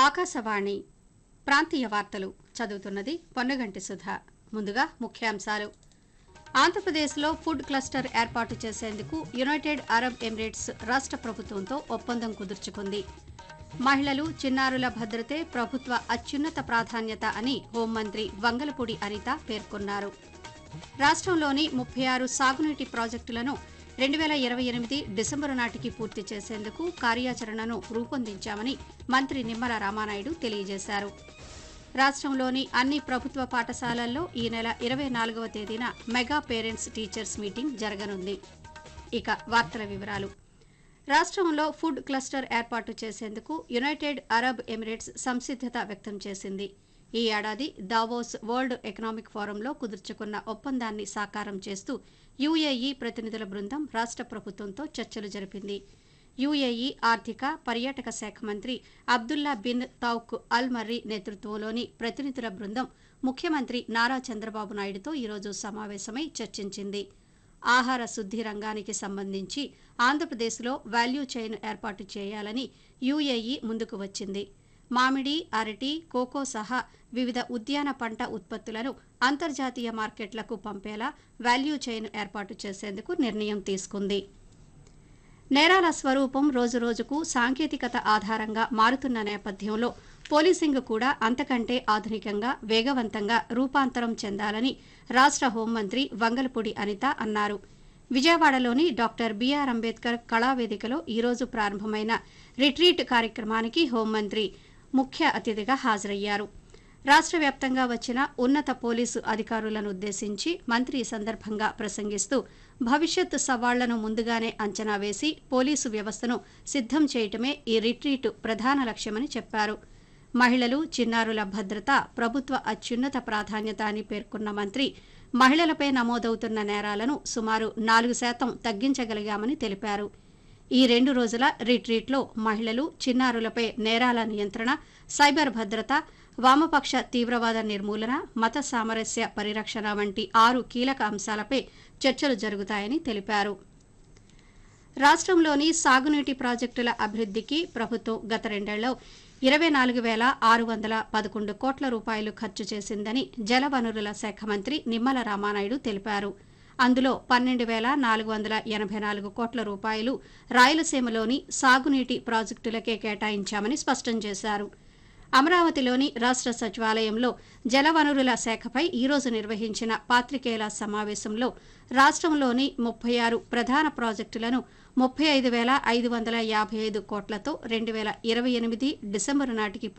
ఆకాశవాణి ప్రాంతీయ వార్తలు చదువుతున్నది పొన్నగంటి సుధ ముందుగా ముఖ్యాంశాలు ఆంధ్రప్రదేశ్లో ఫుడ్ క్లస్టర్ ఏర్పాటు చేసేందుకు యునైటెడ్ అరబ్ ఎమిరేట్స్ రాష్ట్ర ప్రభుత్వంతో ఒప్పందం కుదుర్చుకుంది మహిళలు చిన్నారుల భద్రతే ప్రభుత్వ అత్యున్నత ప్రాధాన్యత అని హోంమంత్రి వంగలపూడి అనిత పేర్కొన్నారు రాష్ట్రంలోని ముప్పై ఆరు సాగునీటి ప్రాజెక్టులను రెండు వేల ఇరవై ఎనిమిది డిసెంబరు నాటికి పూర్తి చేసేందుకు కార్యాచరణను రూపొందించామని మంత్రి నిమ్మల రామానాయుడు తెలియజేశారు రాష్ట్రంలోని అన్ని ప్రభుత్వ పాఠశాలల్లో ఈ నెల ఇరవై నాలుగవ తేదీన మెగా పేరెంట్స్ టీచర్స్ మీటింగ్ జరగనుంది ఇక వార్తల వివరాలు రాష్ట్రంలో ఫుడ్ క్లస్టర్ ఏర్పాటు చేసేందుకు యునైటెడ్ అరబ్ ఎమిరేట్స్ సంసిద్దత వ్యక్తం చేసింది ఈ ఏడాది దావోస్ వరల్డ్ ఎకనామిక్ ఫోరంలో కుదుర్చుకున్న ఒప్పందాన్ని సాకారం చేస్తూ యుఏఈ ప్రతినిధుల బృందం రాష్ట్ర ప్రభుత్వంతో చర్చలు జరిపింది యుఏఈ ఆర్థిక పర్యాటక శాఖ మంత్రి అబ్దుల్లా బిన్ తౌక్ అల్ మర్రి నేతృత్వంలోని ప్రతినిధుల బృందం ముఖ్యమంత్రి నారా చంద్రబాబు నాయుడుతో ఈరోజు సమావేశమై చర్చించింది ఆహార శుద్ధి రంగానికి సంబంధించి ఆంధ్రప్రదేశ్లో వాల్యూ చైన్ ఏర్పాటు చేయాలని యుఏఈ ముందుకు వచ్చింది మామిడి అరటి కోకో సహా వివిధ ఉద్యాన పంట ఉత్పత్తులను అంతర్జాతీయ మార్కెట్లకు పంపేలా వాల్యూ చైన్ ఏర్పాటు చేసేందుకు నిర్ణయం తీసుకుంది నేరాల స్వరూపం రోజురోజుకు సాంకేతికత ఆధారంగా మారుతున్న నేపథ్యంలో పోలీసింగ్ కూడా అంతకంటే ఆధునికంగా వేగవంతంగా రూపాంతరం చెందాలని రాష్ట్ర హోంమంత్రి వంగలపూడి అనిత అన్నారు విజయవాడలోని డాక్టర్ బీఆర్ అంబేద్కర్ కళావేదికలో ఈరోజు ప్రారంభమైన రిట్రీట్ కార్యక్రమానికి హోంమంత్రి ముఖ్య అతిథిగా హాజరయ్యారు రాష్ట్ర వ్యాప్తంగా వచ్చిన ఉన్నత పోలీసు అధికారులను ఉద్దేశించి మంత్రి ఈ సందర్భంగా ప్రసంగిస్తూ భవిష్యత్ సవాళ్లను ముందుగానే అంచనా వేసి పోలీసు వ్యవస్థను సిద్దం చేయటమే ఈ రిట్రీట్ ప్రధాన లక్ష్యమని చెప్పారు మహిళలు చిన్నారుల భద్రత ప్రభుత్వ అత్యున్నత ప్రాధాన్యత అని పేర్కొన్న మంత్రి మహిళలపై నమోదవుతున్న నేరాలను సుమారు నాలుగు శాతం తగ్గించగలిగామని తెలిపారు ఈ రెండు రోజుల రిట్రీట్లో మహిళలు చిన్నారులపై నేరాల నియంత్రణ సైబర్ భద్రత వామపక్ష తీవ్రవాద నిర్మూలన మత సామరస్య పరిరక్షణ వంటి ఆరు కీలక అంశాలపై చర్చలు జరుగుతాయని తెలిపారు రాష్ట్రంలోని సాగునీటి ప్రాజెక్టుల అభివృద్ధికి ప్రభుత్వం గత రెండేళ్లలో ఇరవై నాలుగు వేల ఆరు వందల పదకొండు కోట్ల రూపాయలు ఖర్చు చేసిందని జలవనరుల శాఖ మంత్రి నిమ్మల రామానాయుడు తెలిపారు అందులో పన్నెండు వేల నాలుగు వందల ఎనభై నాలుగు కోట్ల రూపాయలు రాయలసీమలోని సాగునీటి ప్రాజెక్టులకే కేటాయించామని స్పష్టం చేశారు అమరావతిలోని రాష్ట్ర సచివాలయంలో జలవనరుల శాఖపై ఈరోజు నిర్వహించిన పాత్రికేయుల సమావేశంలో రాష్ట్రంలోని ముప్పై ఆరు ప్రధాన ప్రాజెక్టులను ముప్పై ఐదు వేల ఐదు వందల యాభై ఐదు కోట్లతో రెండు వేల ఇరవై ఎనిమిది డిసెంబరు నాటికి